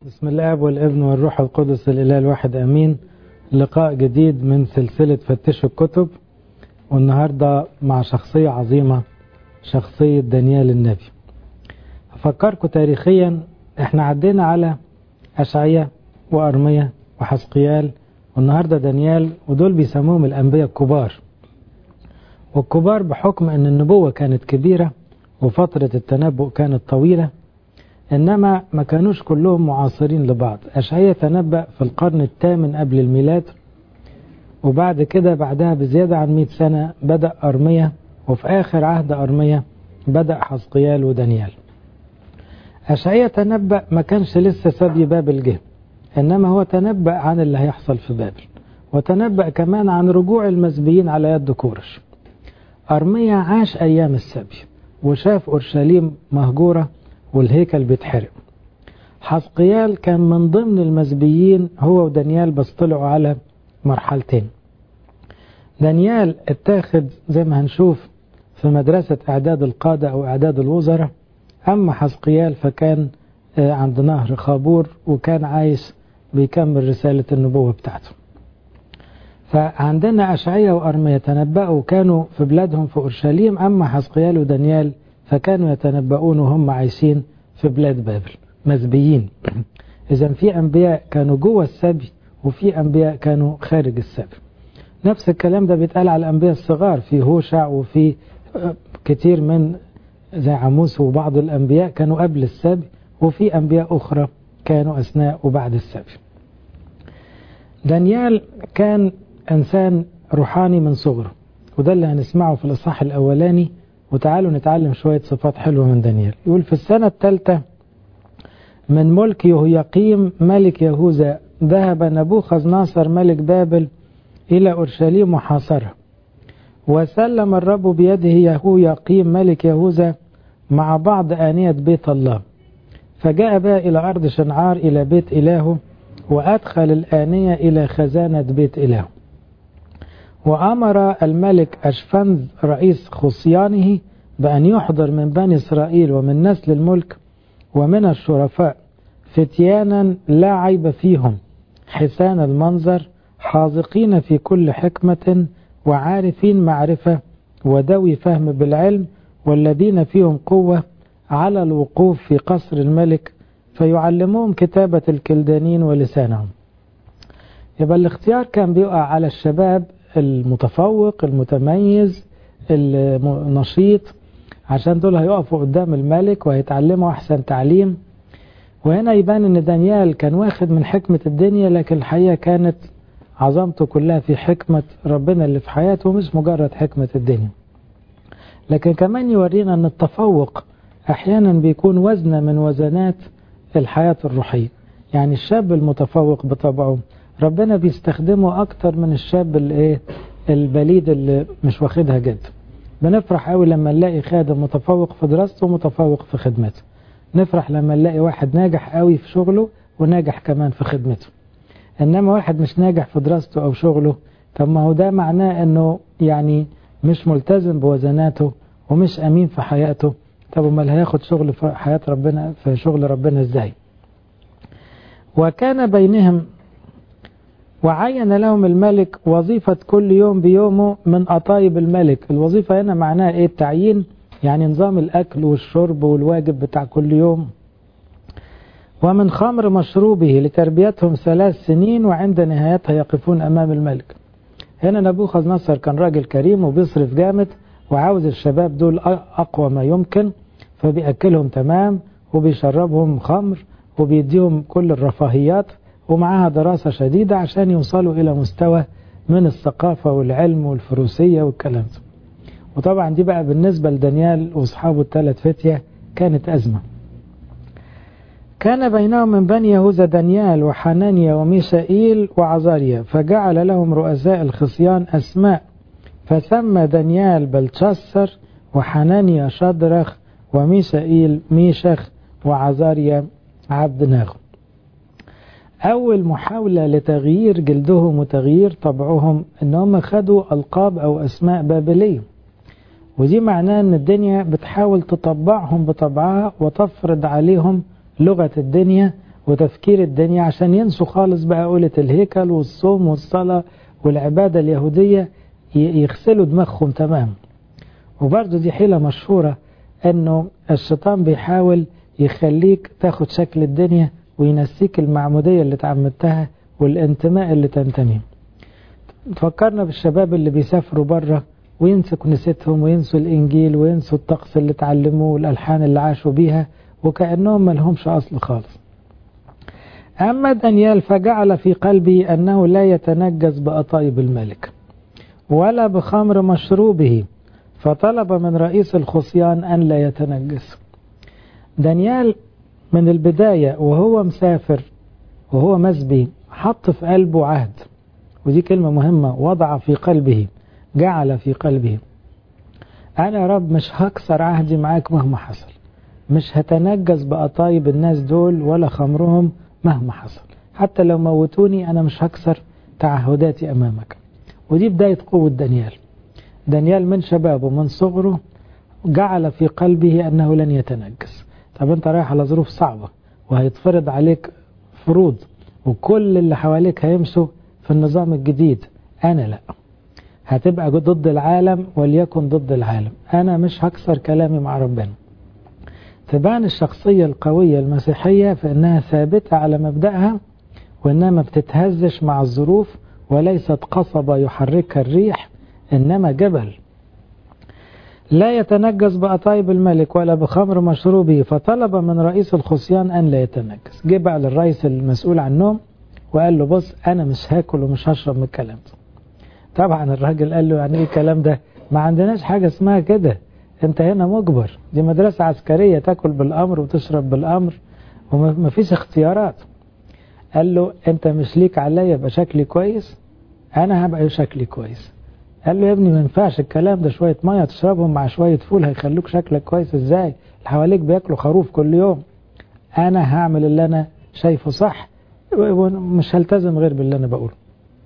بسم الاب والابن والروح القدس الاله الواحد امين لقاء جديد من سلسله فتشوا الكتب والنهارده مع شخصيه عظيمه شخصيه دانيال النبي افكركم تاريخيا احنا عدينا على اشعياء وارميا وحسقيال والنهارده دانيال ودول بيسموهم الانبياء الكبار والكبار بحكم ان النبوه كانت كبيره وفتره التنبؤ كانت طويله إنما ما كانوش كلهم معاصرين لبعض أشعية تنبأ في القرن الثامن قبل الميلاد وبعد كده بعدها بزيادة عن مئة سنة بدأ أرمية وفي آخر عهد أرمية بدأ حزقيال ودانيال أشعية تنبأ ما كانش لسه سبي بابل جه إنما هو تنبأ عن اللي هيحصل في بابل وتنبأ كمان عن رجوع المسبيين على يد كورش أرمية عاش أيام السبي وشاف أورشليم مهجورة والهيكل بيتحرق حسقيال كان من ضمن المسبيين هو ودانيال بس طلعوا على مرحلتين دانيال اتاخد زي ما هنشوف في مدرسة إعداد القادة أو إعداد الوزراء أما حسقيال فكان عند نهر خابور وكان عايش بيكمل رسالة النبوة بتاعته فعندنا أشعية وأرمية تنبأوا كانوا في بلادهم في أورشليم أما حسقيال ودانيال فكانوا يتنبؤون وهم عايشين في بلاد بابل مسبيين إذا في أنبياء كانوا جوه السبي وفي أنبياء كانوا خارج السبي نفس الكلام ده بيتقال على الأنبياء الصغار في هوشع وفي كتير من زي عموس وبعض الأنبياء كانوا قبل السبي وفي أنبياء أخرى كانوا أثناء وبعد السبي دانيال كان إنسان روحاني من صغره وده اللي هنسمعه في الإصحاح الأولاني وتعالوا نتعلم شوية صفات حلوة من دانيال يقول في السنة الثالثة من ملك يهويقيم ملك يهوذا ذهب نبوخذ ناصر ملك بابل إلى أورشليم وحاصرها وسلم الرب بيده يهويقيم ملك يهوذا مع بعض آنية بيت الله فجاء بها إلى أرض شنعار إلى بيت إلهه وأدخل الآنية إلى خزانة بيت إلهه وأمر الملك أشفنز رئيس خصيانه بأن يحضر من بني إسرائيل ومن نسل الملك ومن الشرفاء فتيانا لا عيب فيهم حسان المنظر حاذقين في كل حكمة وعارفين معرفة وذوي فهم بالعلم والذين فيهم قوة على الوقوف في قصر الملك فيعلموهم كتابة الكلدانين ولسانهم يبقى الاختيار كان بيقع على الشباب المتفوق المتميز النشيط عشان دول هيقفوا قدام الملك وهيتعلموا أحسن تعليم وهنا يبان ان دانيال كان واخد من حكمة الدنيا لكن الحقيقة كانت عظمته كلها في حكمة ربنا اللي في حياته مش مجرد حكمة الدنيا لكن كمان يورينا ان التفوق احيانا بيكون وزنة من وزنات الحياة الروحية يعني الشاب المتفوق بطبعه ربنا بيستخدمه اكتر من الشاب اللي ايه البليد اللي مش واخدها جد بنفرح قوي لما نلاقي خادم متفوق في دراسته ومتفوق في خدمته نفرح لما نلاقي واحد ناجح قوي في شغله وناجح كمان في خدمته انما واحد مش ناجح في دراسته او شغله طب ما هو ده معناه انه يعني مش ملتزم بوزناته ومش امين في حياته طب امال هياخد شغل في حياة ربنا في شغل ربنا ازاي وكان بينهم وعين لهم الملك وظيفة كل يوم بيومه من أطايب الملك الوظيفة هنا معناها إيه التعيين يعني نظام الأكل والشرب والواجب بتاع كل يوم ومن خمر مشروبه لتربيتهم ثلاث سنين وعند نهايتها يقفون أمام الملك هنا نبوخذ نصر كان راجل كريم وبيصرف جامد وعاوز الشباب دول أقوى ما يمكن فبيأكلهم تمام وبيشربهم خمر وبيديهم كل الرفاهيات ومعاها دراسة شديدة عشان يوصلوا إلى مستوى من الثقافة والعلم والفروسية والكلام ده وطبعا دي بقى بالنسبة لدانيال وأصحابه الثلاث فتية كانت أزمة كان بينهم من بني يهوذا دانيال وحنانيا وميشائيل وعزاريا فجعل لهم رؤساء الخصيان أسماء فسمى دانيال بلتشسر وحنانيا شدرخ وميشائيل ميشخ وعزاريا عبد ناغو أول محاولة لتغيير جلدهم وتغيير طبعهم إن هم خدوا ألقاب أو أسماء بابلية ودي معناه إن الدنيا بتحاول تطبعهم بطبعها وتفرض عليهم لغة الدنيا وتفكير الدنيا عشان ينسوا خالص بقى قولة الهيكل والصوم والصلاة والعبادة اليهودية يغسلوا دماغهم تمام وبرضه دي حيلة مشهورة انه الشيطان بيحاول يخليك تاخد شكل الدنيا وينسيك المعمودية اللي تعمدتها والانتماء اللي تنتمي تفكرنا بالشباب اللي بيسافروا بره وينسوا كنيستهم وينسوا الإنجيل وينسوا الطقس اللي اتعلموه والألحان اللي عاشوا بيها وكأنهم ملهمش أصل خالص أما دانيال فجعل في قلبه أنه لا يتنجس بأطايب الملك ولا بخمر مشروبه فطلب من رئيس الخصيان أن لا يتنجس دانيال من البداية وهو مسافر وهو مسبي حط في قلبه عهد ودي كلمة مهمة وضع في قلبه جعل في قلبه أنا يا رب مش هكسر عهدي معاك مهما حصل مش هتنجس بأطايب الناس دول ولا خمرهم مهما حصل حتى لو موتوني أنا مش هكسر تعهداتي أمامك ودي بداية قوة دانيال دانيال من شبابه من صغره جعل في قلبه أنه لن يتنجس طب أنت رايح على ظروف صعبة وهيتفرض عليك فروض وكل اللي حواليك هيمشوا في النظام الجديد أنا لا هتبقى ضد العالم وليكن ضد العالم أنا مش هكسر كلامي مع ربنا تبان الشخصية القوية المسيحية في أنها ثابتة على مبدأها وأنها ما بتتهزش مع الظروف وليست قصبة يحركها الريح إنما جبل لا يتنجس بأطايب الملك ولا بخمر مشروبه فطلب من رئيس الخصيان أن لا يتنجس جه بقى للرئيس المسؤول عنهم وقال له بص أنا مش هاكل ومش هشرب من الكلام ده طبعا الراجل قال له يعني ايه الكلام ده ما عندناش حاجة اسمها كده انت هنا مجبر دي مدرسة عسكرية تاكل بالأمر وتشرب بالأمر وما فيش اختيارات قال له انت مش ليك عليا يبقى شكلي كويس انا هبقى شكلي كويس قال له يا ابني ما ينفعش الكلام ده شوية مية تشربهم مع شوية فول هيخلوك شكلك كويس ازاي اللي حواليك بياكلوا خروف كل يوم انا هعمل اللي انا شايفه صح ومش هلتزم غير باللي انا بقوله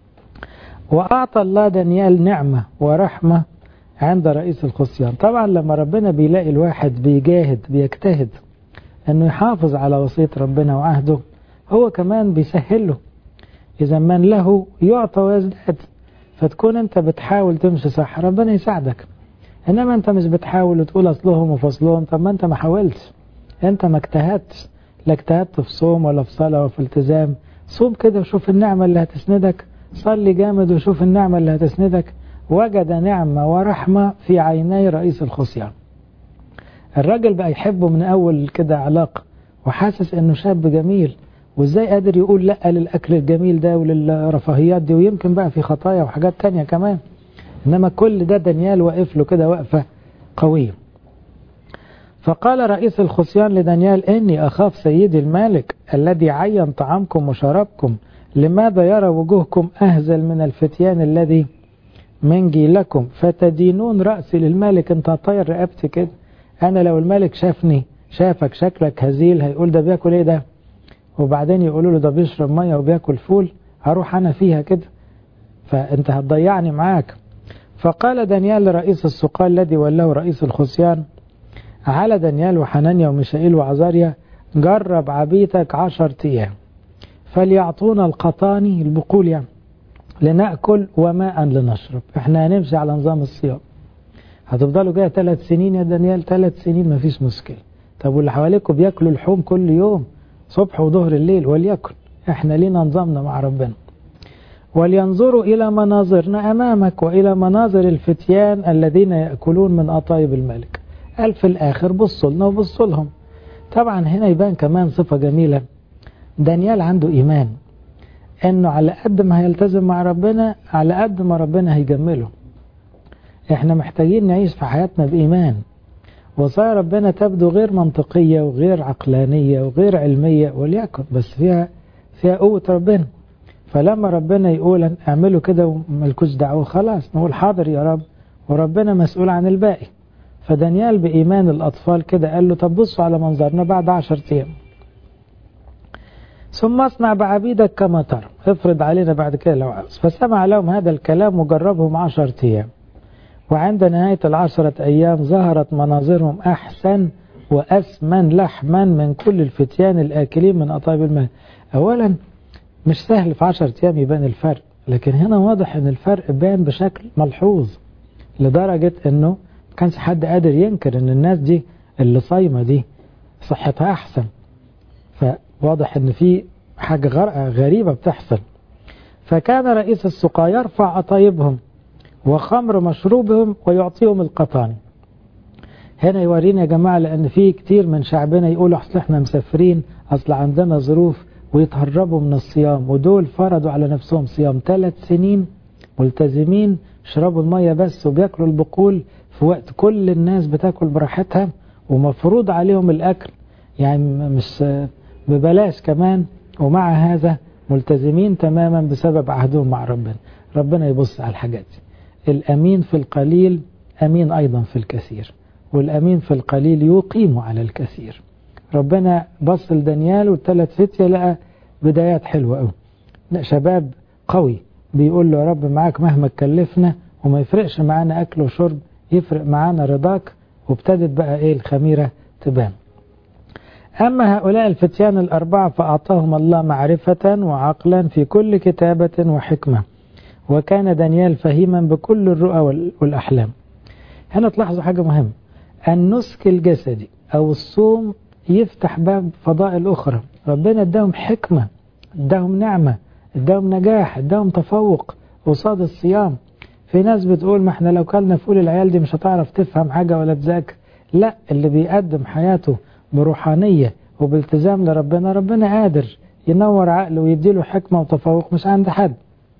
وأعطى الله دانيال نعمة ورحمة عند رئيس الخصيان طبعا لما ربنا بيلاقي الواحد بيجاهد بيجتهد انه يحافظ على وصية ربنا وعهده هو كمان بيسهله إذا من له يعطى ويزداد فتكون أنت بتحاول تمشي صح ربنا يساعدك إنما أنت مش بتحاول وتقول أصلهم وفصلهم طب ما أنت ما حاولتش أنت ما اجتهدتش لا اجتهدت في صوم ولا في صلاة ولا في التزام صوم كده وشوف النعمة اللي هتسندك صلي جامد وشوف النعمة اللي هتسندك وجد نعمة ورحمة في عيني رئيس الخصيان الراجل بقى يحبه من أول كده علاقة وحاسس أنه شاب جميل وإزاي قادر يقول لأ للأكل الجميل ده وللرفاهيات دي ويمكن بقى في خطايا وحاجات تانية كمان إنما كل ده دانيال واقف له كده وقفة قوية فقال رئيس الخصيان لدانيال إني أخاف سيدي المالك الذي عين طعامكم وشرابكم لماذا يرى وجوهكم أهزل من الفتيان الذي من جيلكم فتدينون رأسي للملك انت طاير رقبتي كده أنا لو الملك شافني شافك شكلك هزيل هيقول ده بياكل ايه ده وبعدين يقولوا له ده بيشرب مية وبياكل فول هروح أنا فيها كده فأنت هتضيعني معاك فقال دانيال لرئيس السقال الذي ولاه رئيس الخصيان على دانيال وحنانيا وميشائيل وعزاريا جرب عبيتك عشر أيام فليعطونا القطاني البقول يعني لنأكل وماء لنشرب احنا هنمشي على نظام الصيام هتفضلوا كده ثلاث سنين يا دانيال ثلاث سنين مفيش مشكلة طب واللي حواليكم بياكلوا لحوم كل يوم صبح وظهر الليل وليكن احنا لينا نظامنا مع ربنا ولينظروا إلى مناظرنا أمامك وإلى مناظر الفتيان الذين يأكلون من أطايب الملك قال في الآخر بصوا لنا وبصوا لهم طبعا هنا يبان كمان صفة جميلة دانيال عنده إيمان انه على قد ما هيلتزم مع ربنا على قد ما ربنا هيجمله احنا محتاجين نعيش في حياتنا بإيمان وصايا ربنا تبدو غير منطقية وغير عقلانية وغير علمية وليكن بس فيها فيها قوة ربنا فلما ربنا يقول اعملوا كده وملكوش دعوة خلاص نقول حاضر يا رب وربنا مسؤول عن الباقي فدانيال بإيمان الأطفال كده قال له طب بصوا على منظرنا بعد عشر أيام ثم اصنع بعبيدك كما ترى افرض علينا بعد كده لو عاوز فسمع لهم هذا الكلام وجربهم عشرة أيام وعند نهاية العشرة أيام ظهرت مناظرهم أحسن وأسمن لحما من كل الفتيان الآكلين من أطيب الماء أولا مش سهل في عشر أيام يبان الفرق لكن هنا واضح أن الفرق بان بشكل ملحوظ لدرجة أنه ما كانش حد قادر ينكر أن الناس دي اللي صايمة دي صحتها أحسن فواضح أن في حاجة غريبة بتحصل فكان رئيس السقا يرفع أطايبهم وخمر مشروبهم ويعطيهم القطان هنا يورينا يا جماعة لأن في كتير من شعبنا يقولوا أصل احنا مسافرين أصل عندنا ظروف ويتهربوا من الصيام ودول فرضوا على نفسهم صيام ثلاث سنين ملتزمين يشربوا المية بس وبياكلوا البقول في وقت كل الناس بتاكل براحتها ومفروض عليهم الأكل يعني مش ببلاش كمان ومع هذا ملتزمين تماما بسبب عهدهم مع ربنا ربنا يبص على الحاجات دي الأمين في القليل أمين أيضا في الكثير والأمين في القليل يقيم على الكثير ربنا بص لدانيال والثلاث فتية لقى بدايات حلوة قوي شباب قوي بيقول له يا رب معاك مهما تكلفنا وما يفرقش معانا أكل وشرب يفرق معانا رضاك وابتدت بقى إيه الخميرة تبان أما هؤلاء الفتيان الأربعة فأعطاهم الله معرفة وعقلا في كل كتابة وحكمة وكان دانيال فهيما بكل الرؤى والأحلام هنا تلاحظوا حاجة مهمة النسك الجسدي أو الصوم يفتح باب فضائل أخرى ربنا اداهم حكمة اداهم نعمة اداهم نجاح اداهم تفوق قصاد الصيام في ناس بتقول ما احنا لو كلنا فول العيال دي مش هتعرف تفهم حاجة ولا تذاكر لا اللي بيقدم حياته بروحانية وبالتزام لربنا ربنا قادر ينور عقله ويديله حكمة وتفوق مش عند حد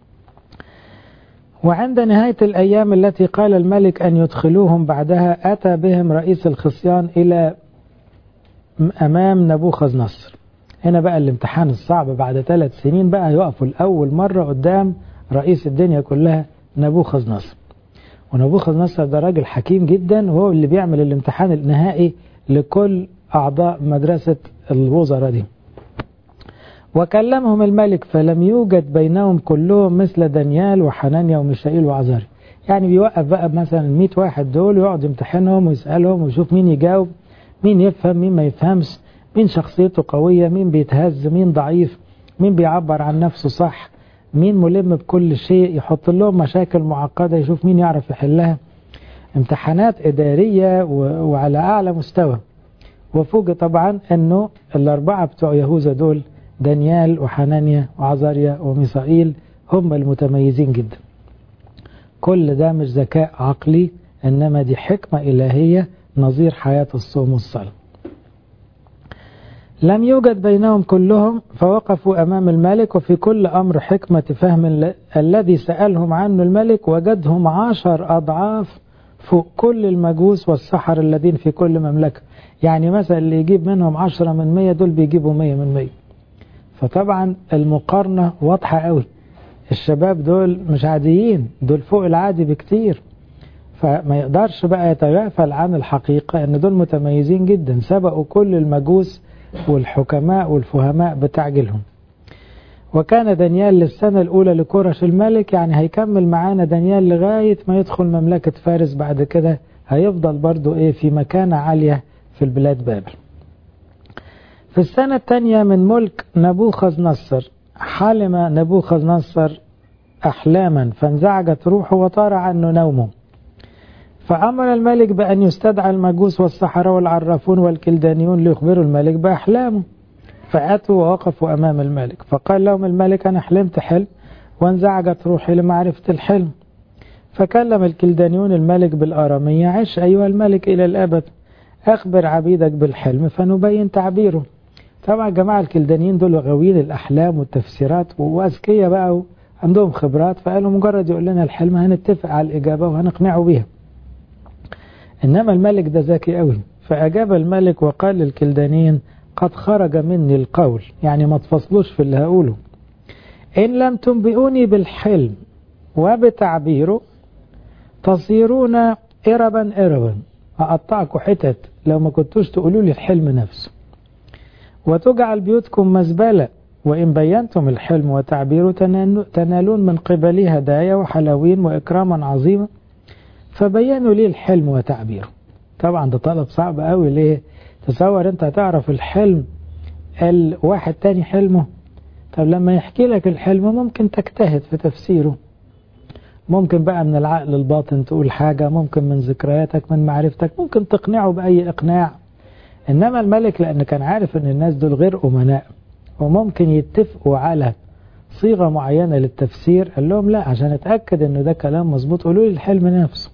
وعند نهاية الأيام التي قال الملك أن يدخلوهم بعدها أتى بهم رئيس الخصيان إلى أمام نبوخذ نصر هنا بقى الامتحان الصعب بعد ثلاث سنين بقى يقفوا الأول مرة قدام رئيس الدنيا كلها نبوخذ نصر ونبوخذ نصر ده راجل حكيم جدا وهو اللي بيعمل الامتحان النهائي لكل أعضاء مدرسة الوزراء دي وكلمهم الملك فلم يوجد بينهم كلهم مثل دانيال وحنانيا وميشائيل وعزاري يعني بيوقف بقى مثلا 100 واحد دول ويقعد يمتحنهم ويسألهم ويشوف مين يجاوب مين يفهم مين ما يفهمش مين شخصيته قوية مين بيتهز مين ضعيف مين بيعبر عن نفسه صح مين ملم بكل شيء يحط لهم مشاكل معقدة يشوف مين يعرف يحلها امتحانات إدارية وعلى أعلى مستوى وفوق طبعا أنه الأربعة بتوع يهوذا دول دانيال وحنانيا وعزاريا وميسائيل هم المتميزين جدا كل ده مش ذكاء عقلي إنما دي حكمة إلهية نظير حياة الصوم والصلاة لم يوجد بينهم كلهم فوقفوا أمام الملك وفي كل أمر حكمة فهم الذي سألهم عنه الملك وجدهم عشر أضعاف فوق كل المجوس والسحر الذين في كل مملكة يعني مثلا اللي يجيب منهم عشرة من مية دول بيجيبوا مية من مية فطبعا المقارنة واضحة قوي الشباب دول مش عاديين دول فوق العادي بكتير فما يقدرش بقى يتغافل عن الحقيقة ان دول متميزين جدا سبقوا كل المجوس والحكماء والفهماء بتعجلهم وكان دانيال للسنة الأولى لكورش الملك يعني هيكمل معانا دانيال لغاية ما يدخل مملكة فارس بعد كده هيفضل برضو إيه في مكانة عالية في البلاد بابل في السنة الثانية من ملك نبوخذ نصر حلم نبوخذ نصر أحلاما فانزعجت روحه وطار عنه نومه فأمر الملك بأن يستدعى المجوس والسحرة والعرافون والكلدانيون ليخبروا الملك بأحلامه فأتوا ووقفوا أمام الملك فقال لهم الملك أنا حلمت حلم وانزعجت روحي لمعرفة الحلم فكلم الكلدانيون الملك بالآرامية عش أيها الملك إلى الأبد أخبر عبيدك بالحلم فنبين تعبيره طبعا جماعة الكلدانيين دول غاويين الأحلام والتفسيرات وأذكياء بقى عندهم خبرات فقالوا مجرد يقول لنا الحلم هنتفق على الإجابة وهنقنعه بيها إنما الملك ده ذكي قوي فأجاب الملك وقال للكلدانيين قد خرج مني القول يعني ما تفصلوش في اللي هقوله إن لم تنبئوني بالحلم وبتعبيره تصيرون إربا إربا أقطعكم حتت لو ما كنتوش تقولوا لي الحلم نفسه وتجعل بيوتكم مزبلة وإن بينتم الحلم وتعبيره تنالون من قبلي هدايا وحلاوين وإكراما عظيما فبينوا لي الحلم وتعبيره طبعا ده طلب صعب قوي ليه تصور انت هتعرف الحلم الواحد تاني حلمه طب لما يحكي لك الحلم ممكن تجتهد في تفسيره ممكن بقى من العقل الباطن تقول حاجة ممكن من ذكرياتك من معرفتك ممكن تقنعه بأي إقناع إنما الملك لأن كان عارف أن الناس دول غير أمناء وممكن يتفقوا على صيغة معينة للتفسير قال لهم لا عشان أتأكد أنه ده كلام مظبوط قولوا لي الحلم نفسه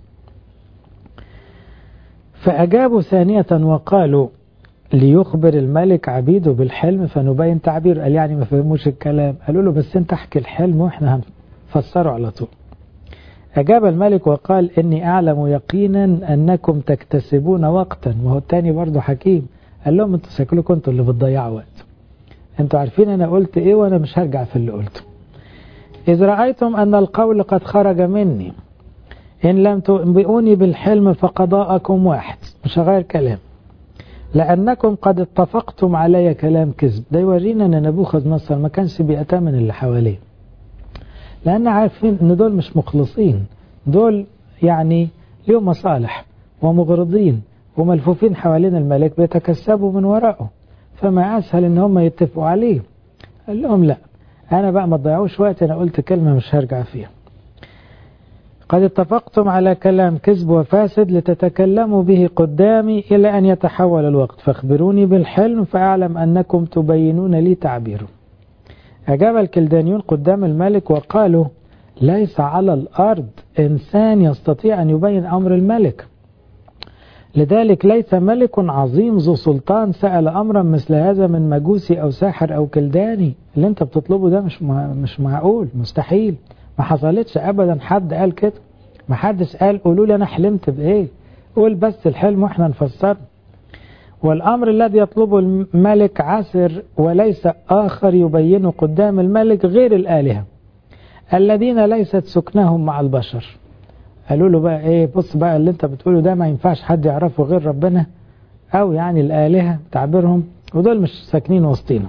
فأجابوا ثانية وقالوا ليخبر الملك عبيده بالحلم فنبين تعبير قال يعني ما فهموش الكلام قالوا له بس انت احكي الحلم واحنا هنفسره على طول أجاب الملك وقال إني أعلم يقينا أنكم تكتسبون وقتا وهو التاني برضه حكيم قال لهم انتوا شكلكم انتوا اللي بتضيعوا وقت انتوا عارفين أنا قلت إيه وأنا مش هرجع في اللي قلته إذ رأيتم أن القول قد خرج مني إن لم تنبئوني بالحلم فقضاءكم واحد مش هغير كلام لأنكم قد اتفقتم علي كلام كذب ده يورينا أن نبوخذ نصر ما كانش بيأتمن اللي حواليه لأن عارفين أن دول مش مخلصين دول يعني ليهم مصالح ومغرضين وملفوفين حوالين الملك بيتكسبوا من وراءه فما أسهل أن هم يتفقوا عليه قال لهم لا أنا بقى ما تضيعوش وقت أنا قلت كلمة مش هرجع فيها قد اتفقتم على كلام كذب وفاسد لتتكلموا به قدامي إلى أن يتحول الوقت فاخبروني بالحلم فأعلم أنكم تبينون لي تعبيره أجاب الكلدانيون قدام الملك وقالوا ليس على الأرض إنسان يستطيع أن يبين أمر الملك لذلك ليس ملك عظيم ذو سلطان سأل أمرا مثل هذا من مجوسي أو ساحر أو كلداني اللي انت بتطلبه ده مش مش معقول مستحيل ما حصلتش أبدا حد قال كده ما حدش قال قولوا لي أنا حلمت بإيه قول بس الحلم وإحنا نفسره والأمر الذي يطلبه الملك عسر وليس آخر يبينه قدام الملك غير الآلهة الذين ليست سكنهم مع البشر قالوا له بقى ايه بص بقى اللي انت بتقوله ده ما ينفعش حد يعرفه غير ربنا او يعني الآلهة تعبيرهم ودول مش ساكنين وسطينا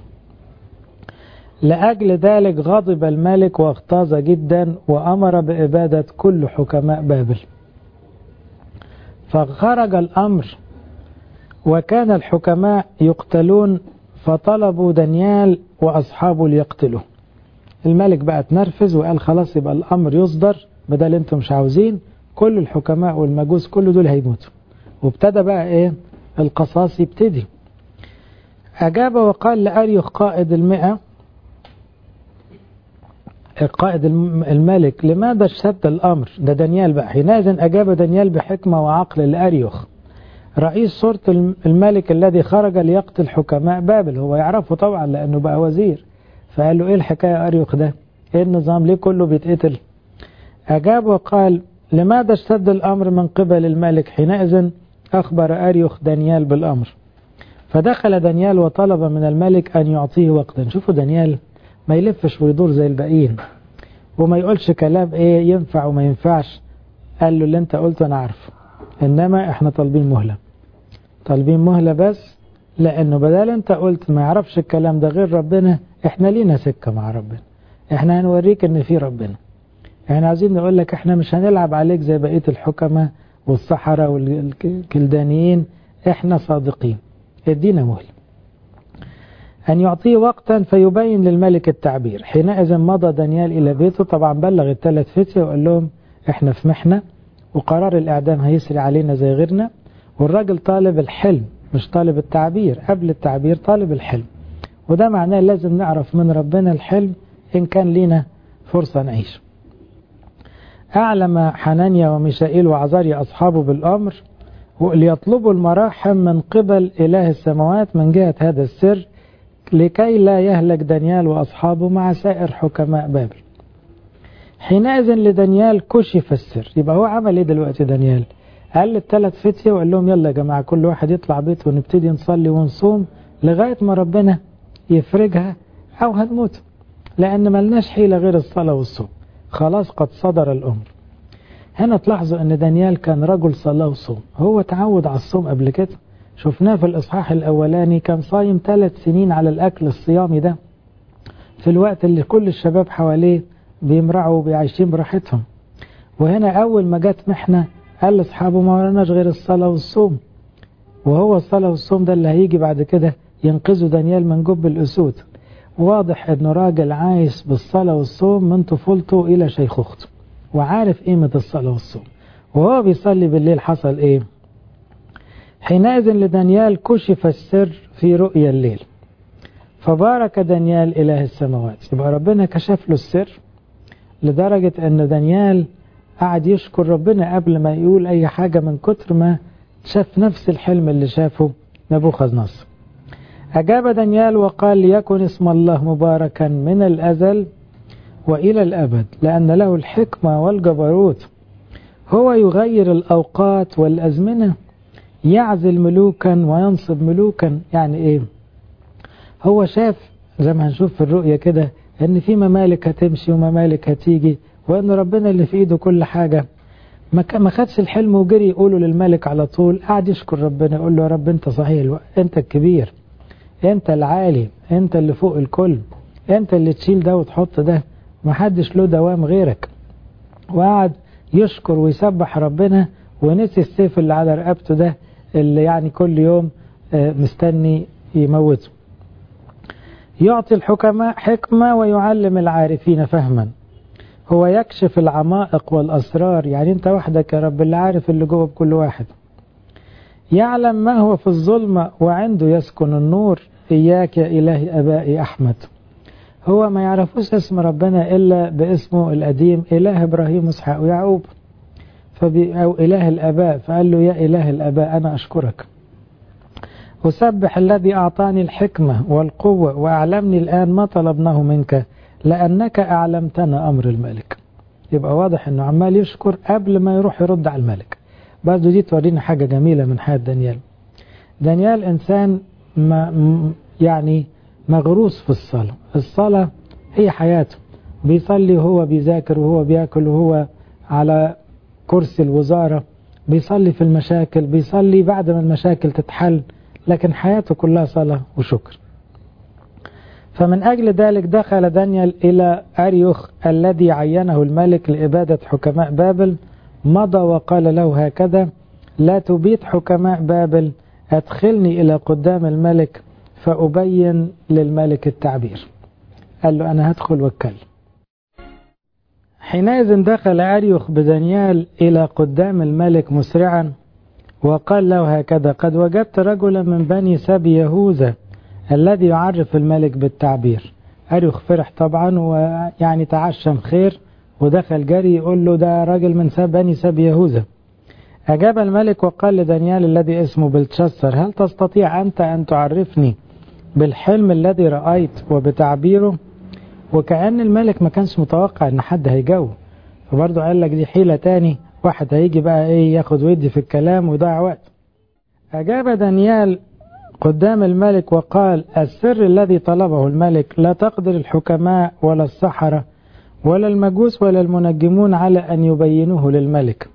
لأجل ذلك غضب الملك واغتاظ جدا وأمر بإبادة كل حكماء بابل فخرج الأمر وكان الحكماء يقتلون فطلبوا دانيال وأصحابه ليقتلوه الملك بقى اتنرفز وقال خلاص يبقى الأمر يصدر بدل انتم مش عاوزين كل الحكماء والمجوس كل دول هيموتوا وابتدى بقى ايه القصاص يبتدي أجاب وقال لأريخ قائد المئة قائد الملك لماذا اشتد الأمر ده دانيال بقى حينئذ أجاب دانيال بحكمة وعقل لأريخ رئيس صورة الملك الذي خرج ليقتل حكماء بابل هو يعرفه طبعا لأنه بقى وزير فقال له إيه الحكاية أريخ ده إيه النظام ليه كله بيتقتل أجاب وقال لماذا اشتد الأمر من قبل الملك حينئذ أخبر أريخ دانيال بالأمر فدخل دانيال وطلب من الملك أن يعطيه وقتا شوفوا دانيال ما يلفش ويدور زي الباقيين وما يقولش كلام ايه ينفع وما ينفعش قال له اللي انت قلته انا عارفه انما احنا طالبين مهلة طالبين مهلة بس لانه بدل انت قلت ما يعرفش الكلام ده غير ربنا احنا لينا سكة مع ربنا احنا هنوريك ان في ربنا احنا عايزين نقول لك احنا مش هنلعب عليك زي بقية الحكماء والسحرة والكلدانيين احنا صادقين ادينا مهلة أن يعطيه وقتا فيبين للملك التعبير حينئذ مضى دانيال إلى بيته طبعا بلغ الثلاث فتية وقال لهم احنا في محنة وقرار الإعدام هيسري علينا زي غيرنا والراجل طالب الحلم مش طالب التعبير قبل التعبير طالب الحلم وده معناه لازم نعرف من ربنا الحلم إن كان لينا فرصة نعيش أعلم حنانيا وميشائيل وعزاريا أصحابه بالأمر ليطلبوا المراحم من قبل إله السماوات من جهة هذا السر لكي لا يهلك دانيال وأصحابه مع سائر حكماء بابل حينئذ لدانيال كشف السر يبقى هو عمل ايه دلوقتي دانيال قال للثلاث فتية وقال لهم يلا يا جماعة كل واحد يطلع بيته ونبتدي نصلي ونصوم لغاية ما ربنا يفرجها أو هنموت لأن ملناش حيلة غير الصلاة والصوم خلاص قد صدر الأمر هنا تلاحظوا أن دانيال كان رجل صلاة وصوم هو تعود على الصوم قبل كده شفناه في الإصحاح الأولاني كان صايم ثلاث سنين على الأكل الصيامي ده في الوقت اللي كل الشباب حواليه بيمرعوا وبيعيشين براحتهم وهنا أول ما جت محنة قال لأصحابه ما وراناش غير الصلاة والصوم وهو الصلاة والصوم ده اللي هيجي بعد كده ينقذه دانيال من جب الأسود واضح انه راجل عايش بالصلاة والصوم من طفولته إلى شيخوخته وعارف قيمة الصلاة والصوم وهو بيصلي بالليل حصل ايه حينئذ لدانيال كشف السر في رؤيا الليل فبارك دانيال إله السماوات يبقى ربنا كشف له السر لدرجة أن دانيال قعد يشكر ربنا قبل ما يقول أي حاجة من كتر ما شاف نفس الحلم اللي شافه نبوخذ نصر أجاب دانيال وقال ليكن اسم الله مباركا من الأزل وإلى الأبد لأن له الحكمة والجبروت هو يغير الأوقات والأزمنة يعزل ملوكا وينصب ملوكا يعني إيه هو شاف زي ما هنشوف في الرؤية كده ان في ممالك هتمشي وممالك هتيجي وان ربنا اللي في ايده كل حاجة ما خدش الحلم وجري يقوله للملك على طول قعد يشكر ربنا يقول له يا رب انت صحيح انت الكبير انت العالي انت اللي فوق الكل انت اللي تشيل ده وتحط ده محدش له دوام غيرك وقعد يشكر ويسبح ربنا ونسي السيف اللي على رقبته ده اللي يعني كل يوم مستني يموته يعطي الحكماء حكمة ويعلم العارفين فهما هو يكشف العمائق والأسرار يعني أنت وحدك يا رب اللي عارف اللي جوه بكل واحد يعلم ما هو في الظلمة وعنده يسكن النور إياك يا إلهي أبائي أحمد هو ما يعرفوش اسم ربنا إلا باسمه القديم إله إبراهيم وإسحاق ويعقوب فبي أو إله الآباء فقال له يا إله الآباء أنا أشكرك أسبح الذي أعطاني الحكمة والقوة وأعلمني الآن ما طلبناه منك لأنك أعلمتنا أمر الملك يبقى واضح أنه عمال يشكر قبل ما يروح يرد على الملك برضه دي تورينا حاجة جميلة من حياة دانيال دانيال إنسان ما يعني مغروس في الصلاة الصلاة هي حياته بيصلي وهو بيذاكر وهو بياكل وهو على كرسي الوزارة بيصلي في المشاكل بيصلي بعد ما المشاكل تتحل لكن حياته كلها صلاة وشكر فمن أجل ذلك دخل دانيال إلى أريوخ الذي عينه الملك لإبادة حكماء بابل مضى وقال له هكذا لا تبيت حكماء بابل أدخلني إلى قدام الملك فأبين للملك التعبير قال له أنا هدخل واتكلم حينئذ دخل أريوخ بدانيال إلى قدام الملك مسرعا وقال له هكذا قد وجدت رجلا من بني سبي يهوذا الذي يعرف الملك بالتعبير أريوخ فرح طبعا ويعني تعشم خير ودخل جري يقول له ده راجل من سب بني سبي يهوذا أجاب الملك وقال لدانيال الذي اسمه بلتشسر هل تستطيع أنت أن تعرفني بالحلم الذي رأيت وبتعبيره وكأن الملك ما كانش متوقع أن حد هيجاوب فبرضه قال لك دي حيلة تاني واحد هيجي بقى ايه ياخد ويدي في الكلام ويضيع وقت أجاب دانيال قدام الملك وقال السر الذي طلبه الملك لا تقدر الحكماء ولا السحرة ولا المجوس ولا المنجمون على أن يبينوه للملك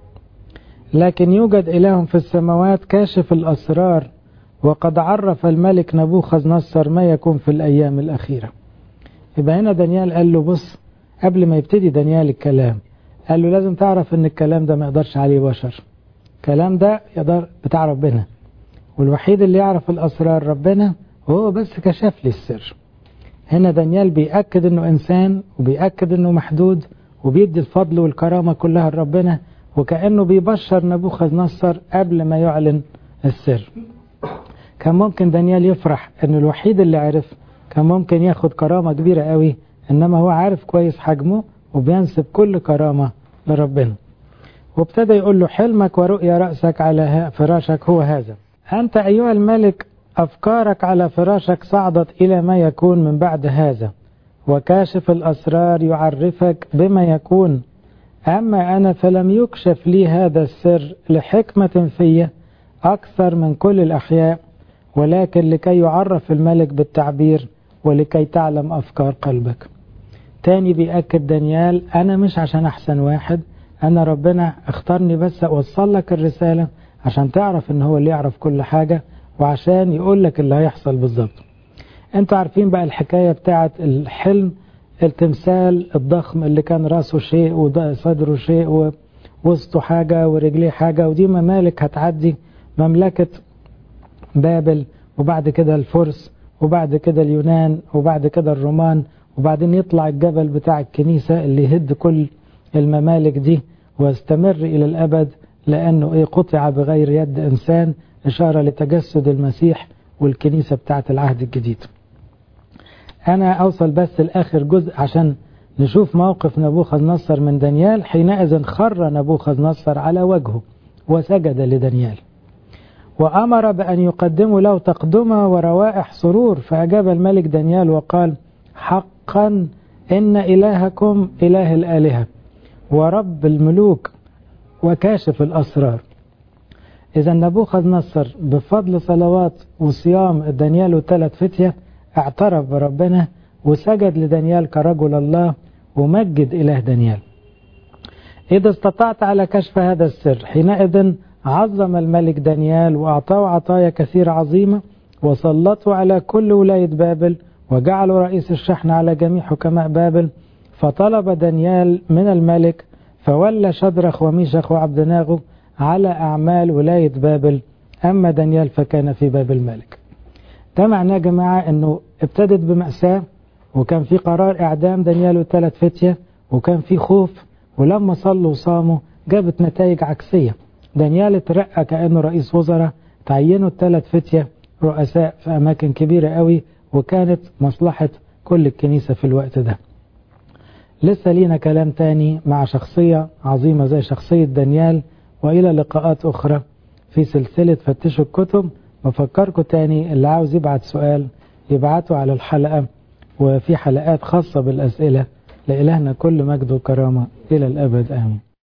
لكن يوجد إله في السماوات كاشف الأسرار وقد عرف الملك نبوخذ نصر ما يكون في الأيام الأخيرة يبقى هنا دانيال قال له بص قبل ما يبتدي دانيال الكلام قال له لازم تعرف ان الكلام ده ما يقدرش عليه بشر الكلام ده يقدر بتاع ربنا والوحيد اللي يعرف الأسرار ربنا وهو بس كشف لي السر هنا دانيال بيأكد انه انسان وبيأكد انه محدود وبيدي الفضل والكرامة كلها لربنا وكأنه بيبشر نبوخذ نصر قبل ما يعلن السر كان ممكن دانيال يفرح انه الوحيد اللي عرف كان ممكن ياخد كرامة كبيرة قوي انما هو عارف كويس حجمه وبينسب كل كرامة لربنا وابتدى يقول له حلمك ورؤيا رأسك على فراشك هو هذا أنت أيها الملك أفكارك على فراشك صعدت إلى ما يكون من بعد هذا وكاشف الأسرار يعرفك بما يكون أما أنا فلم يكشف لي هذا السر لحكمة في أكثر من كل الأحياء ولكن لكي يعرف الملك بالتعبير ولكي تعلم أفكار قلبك تاني بيأكد دانيال أنا مش عشان أحسن واحد أنا ربنا اختارني بس أوصل لك الرسالة عشان تعرف ان هو اللي يعرف كل حاجة وعشان يقول لك اللي هيحصل بالظبط انتوا عارفين بقى الحكاية بتاعت الحلم التمثال الضخم اللي كان راسه شيء وصدره شيء ووسطه حاجة ورجليه حاجة ودي ممالك هتعدي مملكة بابل وبعد كده الفرس وبعد كده اليونان وبعد كده الرومان وبعدين يطلع الجبل بتاع الكنيسة اللي يهد كل الممالك دي ويستمر إلى الأبد لأنه إيه قطع بغير يد إنسان إشارة لتجسد المسيح والكنيسة بتاعة العهد الجديد أنا أوصل بس لآخر جزء عشان نشوف موقف نبوخذ نصر من دانيال حينئذ خر نبوخذ نصر على وجهه وسجد لدانيال وأمر بأن يقدموا له تقدمة وروائح سرور فأجاب الملك دانيال وقال حقا إن إلهكم إله الآلهة ورب الملوك وكاشف الأسرار إذا نبوخذ نصر بفضل صلوات وصيام دانيال وثلاث فتية اعترف بربنا وسجد لدانيال كرجل الله ومجد إله دانيال إذا استطعت على كشف هذا السر حينئذ عظم الملك دانيال وأعطاه عطايا كثيرة عظيمة وسلطوا على كل ولاية بابل وجعلوا رئيس الشحن على جميع حكماء بابل فطلب دانيال من الملك فولى شدرخ وميشخ وعبدناغو على أعمال ولاية بابل أما دانيال فكان في باب الملك ده معناه يا جماعة أنه ابتدت بمأساة وكان في قرار إعدام دانيال وثلاث فتية وكان في خوف ولما صلوا وصاموا جابت نتائج عكسية دانيال اترقى كأنه رئيس وزراء تعينوا الثلاث فتية رؤساء في أماكن كبيرة قوي وكانت مصلحة كل الكنيسة في الوقت ده لسه لينا كلام تاني مع شخصية عظيمة زي شخصية دانيال وإلى لقاءات أخرى في سلسلة فتشوا الكتب بفكركم تاني اللي عاوز يبعت سؤال يبعته على الحلقة وفي حلقات خاصة بالأسئلة لإلهنا كل مجد وكرامة إلى الأبد آمين